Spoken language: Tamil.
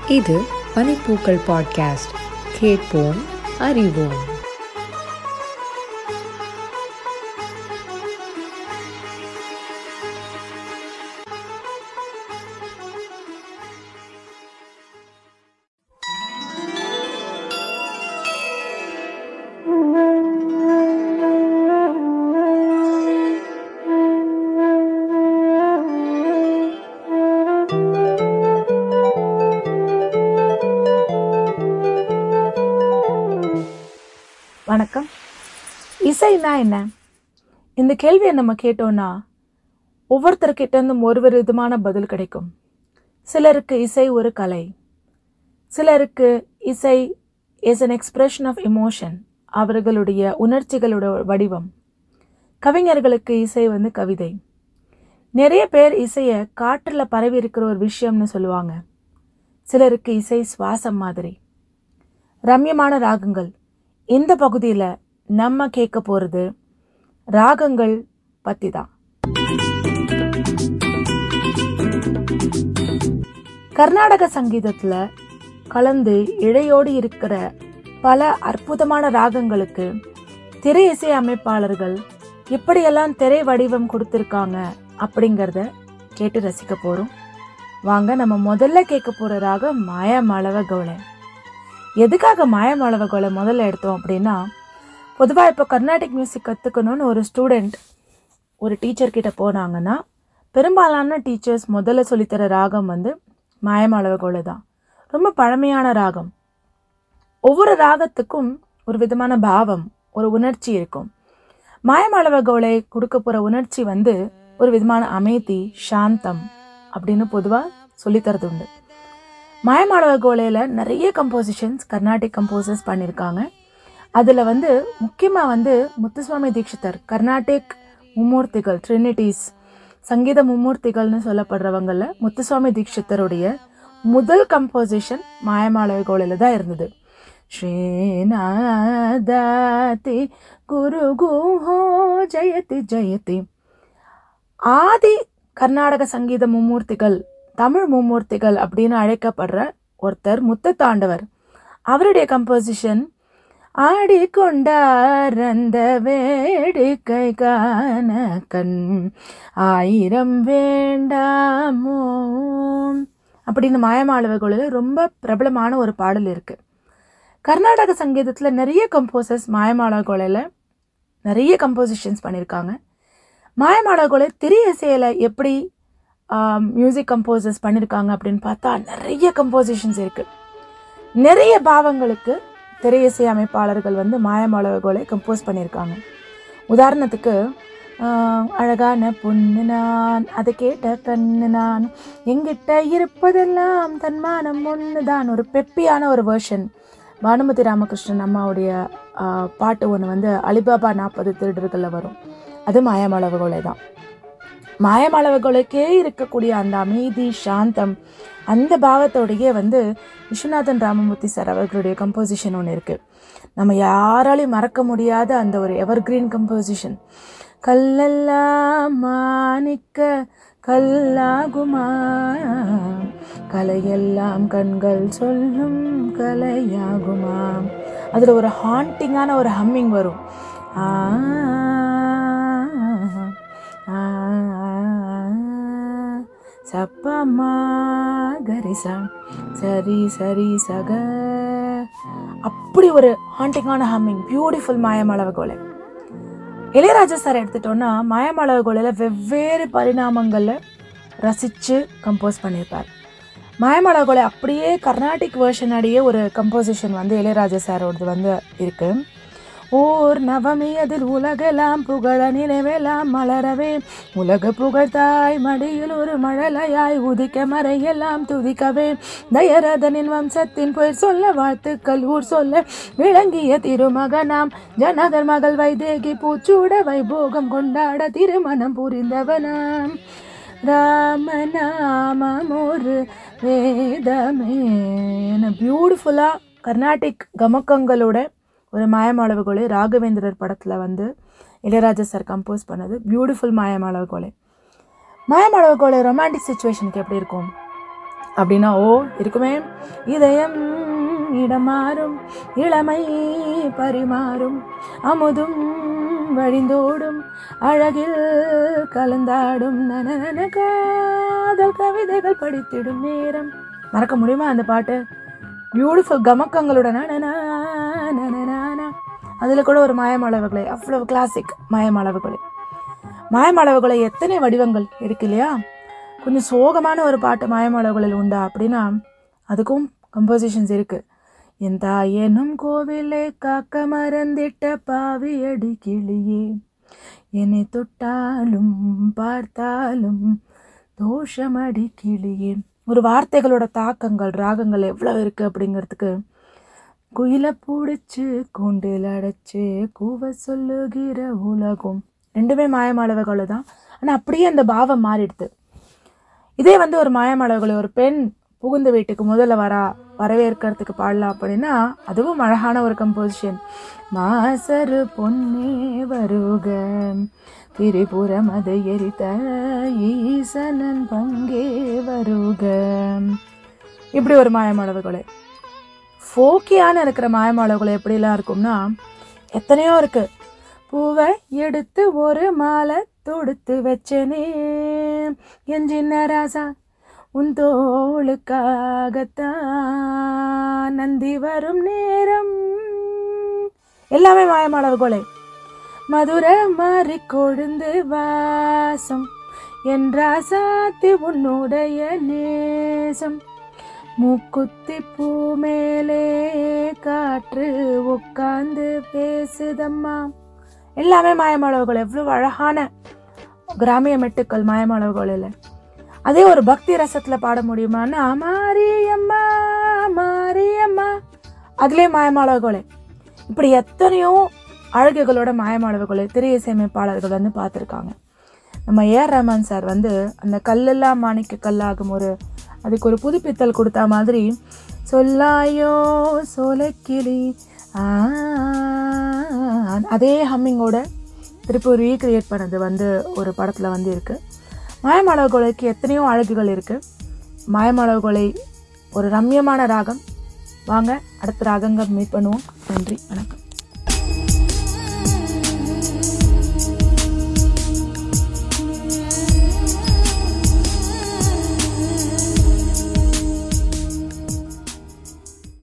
இது பனிப்பூக்கள் பாட்காஸ்ட் கேட்போம் அறிவோம் வணக்கம் இசைனா என்ன இந்த கேள்வியை நம்ம கேட்டோம்னா ஒவ்வொருத்தர்கிட்ட இருந்தும் ஒரு ஒரு விதமான பதில் கிடைக்கும் சிலருக்கு இசை ஒரு கலை சிலருக்கு இசை is an expression of emotion அவர்களுடைய உணர்ச்சிகளோட வடிவம் கவிஞர்களுக்கு இசை வந்து கவிதை நிறைய பேர் இசையை காற்றில் பரவி இருக்கிற ஒரு விஷயம்னு சொல்லுவாங்க சிலருக்கு இசை சுவாசம் மாதிரி ரம்யமான ராகங்கள் இந்த பகுதியில் நம்ம கேட்க போகிறது ராகங்கள் பற்றி தான் கர்நாடக சங்கீதத்தில் கலந்து இழையோடு இருக்கிற பல அற்புதமான ராகங்களுக்கு திரை இசை அமைப்பாளர்கள் எப்படியெல்லாம் திரை வடிவம் கொடுத்துருக்காங்க அப்படிங்கிறத கேட்டு ரசிக்க போகிறோம் வாங்க நம்ம முதல்ல கேட்க போகிற ராகம் மாயமாளவ கவுளை எதுக்காக மாயமாளவ கோலை முதல்ல எடுத்தோம் அப்படின்னா பொதுவாக இப்போ கர்நாடிக் மியூசிக் கற்றுக்கணும்னு ஒரு ஸ்டூடெண்ட் ஒரு டீச்சர் கிட்ட போனாங்கன்னா பெரும்பாலான டீச்சர்ஸ் முதல்ல சொல்லித்தர ராகம் வந்து மாயமாளவ கோலை தான் ரொம்ப பழமையான ராகம் ஒவ்வொரு ராகத்துக்கும் ஒரு விதமான பாவம் ஒரு உணர்ச்சி இருக்கும் மாயமாளவ கோலை கொடுக்க போகிற உணர்ச்சி வந்து ஒரு விதமான அமைதி சாந்தம் அப்படின்னு பொதுவாக சொல்லித்தரது உண்டு மாயமாளவ கோலையில் நிறைய கம்போசிஷன்ஸ் கர்நாடிக் கம்போசர்ஸ் பண்ணியிருக்காங்க அதில் வந்து முக்கியமாக வந்து முத்துசுவாமி தீட்சிதர் கர்நாடிக் மும்மூர்த்திகள் ட்ரினிட்டிஸ் சங்கீத மும்மூர்த்திகள்னு சொல்லப்படுறவங்களில் முத்துசுவாமி தீட்சிதருடைய முதல் கம்போசிஷன் மாயமாளவ கோலையில் தான் இருந்தது ஸ்ரீநாதாதி குரு குஹோ ஜெயதி ஜெயதி ஆதி கர்நாடக சங்கீத மும்மூர்த்திகள் தமிழ் மும்மூர்த்திகள் அப்படின்னு அழைக்கப்படுற ஒருத்தர் முத்தத்தாண்டவர் அவருடைய கம்போசிஷன் ஆடிக்கொண்டாரந்த வேடிக்கை காண கண் ஆயிரம் வேண்டாமோ அப்படின்னு மாயமாளவர்களில் ரொம்ப பிரபலமான ஒரு பாடல் இருக்கு கர்நாடக சங்கீதத்தில் நிறைய கம்போசர்ஸ் மாயமாளவர்களில் நிறைய கம்போசிஷன்ஸ் பண்ணியிருக்காங்க மாயமாளவர்களை திரை இசையில் எப்படி மியூசிக் கம்போசர்ஸ் பண்ணியிருக்காங்க அப்படின்னு பார்த்தா நிறைய கம்போசிஷன்ஸ் இருக்குது நிறைய பாவங்களுக்கு திரையிசை அமைப்பாளர்கள் வந்து மாயமாளவர்களை கம்போஸ் பண்ணியிருக்காங்க உதாரணத்துக்கு அழகான பொண்ணு நான் அதை கேட்ட கண்ணு நான் எங்கிட்ட இருப்பதெல்லாம் தன்மானம் ஒன்று தான் ஒரு பெப்பியான ஒரு வேர்ஷன் பானுமதி ராமகிருஷ்ணன் அம்மாவுடைய பாட்டு ஒன்று வந்து அலிபாபா நாற்பது திருடர்களில் வரும் அது மாயமாளவர்களை தான் மாயமாளவர்களுக்கே இருக்கக்கூடிய அந்த அமைதி சாந்தம் அந்த பாவத்தோடையே வந்து விஸ்வநாதன் ராமமூர்த்தி சார் அவர்களுடைய கம்போசிஷன் ஒன்று இருக்குது நம்ம யாராலையும் மறக்க முடியாத அந்த ஒரு எவர்கிரீன் கம்போசிஷன் கல்லெல்லாம் மாணிக்க கல்லாகுமா கலையெல்லாம் கண்கள் சொல்லும் கலையாகுமா அதில் ஒரு ஹாண்டிங்கான ஒரு ஹம்மிங் வரும் ஆ சப்பமா கரிசா சரி சரி சக அப்படி ஒரு ஹாண்டிங்கான ஹம்மிங் பியூட்டிஃபுல் மாயமளவு கோலை இளையராஜா சார் எடுத்துட்டோன்னா மாயமளவு கோலையில் வெவ்வேறு பரிணாமங்களில் ரசித்து கம்போஸ் பண்ணியிருப்பார் மாயமளவு கோலை அப்படியே கர்நாடிக் வேர்ஷன் அடியே ஒரு கம்போசிஷன் வந்து இளையராஜா சாரோடது வந்து இருக்குது ஓர் நவமி அதில் உலகெல்லாம் புகழ நினைவெல்லாம் மலரவே உலக புகழ்தாய் மடியில் ஒரு மழலையாய் உதிக்க மறையெல்லாம் துதிக்கவே தயரதனின் வம்சத்தின் புயல் சொல்ல வாழ்த்துக்கள் ஊர் சொல்ல விளங்கிய திருமகனாம் ஜனகர் மகள் வைதேகி பூச்சூட வைபோகம் கொண்டாட திருமணம் புரிந்தவனாம் ராமநாமம் ஒரு வேதமே பியூட்டிஃபுல்லாக கர்நாடிக் கமக்கங்களோட ஒரு மாயமாளவு கோலை ராகவேந்திரர் படத்தில் வந்து இளையராஜா சார் கம்போஸ் பண்ணது பியூட்டிஃபுல் மாயமாளவு கோலை மாயமாளவு கோலை ரொமான்டிக் சுச்சுவேஷனுக்கு எப்படி இருக்கும் அப்படின்னா ஓ இருக்குமே இதயம் இடமாறும் இளமை பரிமாறும் அமுதும் வழிந்தோடும் அழகில் கலந்தாடும் நனநன காதல் கவிதைகள் படித்திடும் நேரம் மறக்க முடியுமா அந்த பாட்டு பியூட்டிஃபுல் கமக்கங்களோட நனனா நனனானா அதில் கூட ஒரு மாயமளவுகளை அவ்வளவு கிளாசிக் மாயமளவுகளை மாயமளவுகளை எத்தனை வடிவங்கள் இருக்கு இல்லையா கொஞ்சம் சோகமான ஒரு பாட்டு மாயமளவுகளில் உண்டா அப்படின்னா அதுக்கும் கம்போசிஷன்ஸ் இருக்கு என் தாயனும் கோவிலை காக்க மறந்திட்ட பாவி அடி கிளியே என்னை தொட்டாலும் பார்த்தாலும் தோஷமடி கிளியே ஒரு வார்த்தைகளோட தாக்கங்கள் ராகங்கள் எவ்வளவு இருக்கு அப்படிங்கிறதுக்கு குயிலை பிடிச்சு கூண்டில் அடைச்சு கூவ சொல்லுகிற உலகம் ரெண்டுமே மாயமாளவர்கள் தான் ஆனால் அப்படியே அந்த பாவம் மாறிடுது இதே வந்து ஒரு மாயமாளவர்களை ஒரு பெண் புகுந்த வீட்டுக்கு முதல்ல வரா வரவேற்கிறதுக்கு பாடலாம் அப்படின்னா அதுவும் அழகான ஒரு கம்போசிஷன் மாசரு பொன்னே வருக திரிபுரம் அதை எரித்த ஈசனன் பங்கே வருக இப்படி ஒரு மாயமாளவர்களை ஃபோக்கியான இருக்கிற மாயமாளவர்கள் எப்படிலாம் இருக்கும்னா எத்தனையோ இருக்கு பூவை எடுத்து ஒரு மாலை தொடுத்து வச்சனே என் சின்ன ராசா உன் தோளுக்காகத்தான் நந்தி வரும் நேரம் எல்லாமே மாயமாளவர்களே மதுர மாறி கொழுந்து வாசம் என்றா சாத்தி உன்னுடைய நேசம் மூக்குத்தி பூ மேலே காற்று உட்கார்ந்து பேசுதம்மா எல்லாமே மாயமாளவர்கள் எவ்வளவு அழகான கிராமிய மெட்டுக்கள் மாயமாளவர்கள் இல்லை அதே ஒரு பக்தி ரசத்துல பாட முடியுமான்னா மாரியம்மா மாரியம்மா அதுலயே மாயமாளவர்களே இப்படி எத்தனையோ அழகுகளோட மாயமாளவர்களை திரை இசையமைப்பாளர்கள் வந்து பார்த்துருக்காங்க நம்ம ஏஆர் ரஹ்மான் சார் வந்து அந்த கல்லெல்லாம் மாணிக்க கல்லாகும் ஒரு அதுக்கு ஒரு புதுப்பித்தல் கொடுத்த மாதிரி சொல்லாயோ சோலைக்கிளி ஆ, அதே ஹம்மிங்கோட திருப்பி ரீக்ரியேட் பண்ணது வந்து ஒரு படத்தில் வந்து இருக்கு மாயமாளவர்களுக்கு எத்தனையோ அழகுகள் இருக்கு மாயமாளவர்களை ஒரு ரம்யமான ராகம் வாங்க அடுத்த ராகங்கள் மீட் பண்ணுவோம் நன்றி வணக்கம்